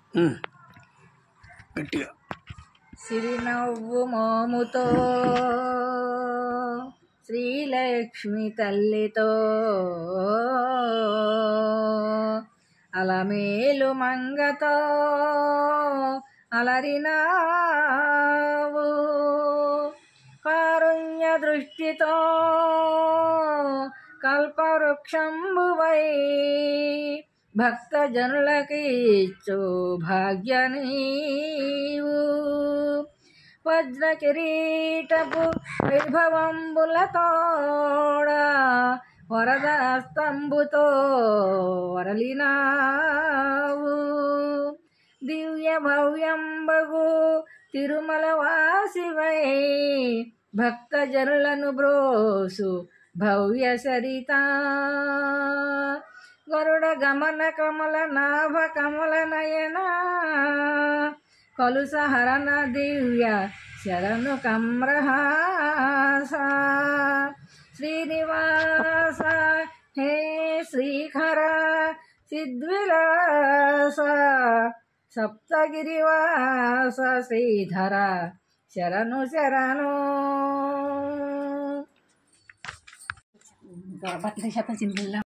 ఉమ్. గట్టిగా సిరినవ్వు మోముతో శ్రీలక్ష్మి తల్లితో అలమేలు మంగతో అలరినావు కారుణ్య దృష్టితో కల్పవృక్షంబువై భక్తజనులకి ఇచ్చు భాగ్య నీవు వజ్ర కిరీటపు వైభవంబులతోడ వరద స్తంభుతో వరలినావు దివ్య భవ్యంబగు తిరుమల వాసివై భక్తజనులను బ్రోసు భవ్య సరిత గరుడ గమన కమల నాభ కమల నయన కలుస హరణ దివ్య శరణు కమ్రహాస శ్రీనివాస హే శ్రీఖర సిద్విలాస సప్తగిరివాస శ్రీధర శరణు శరణు బట్టల శాతం చింతల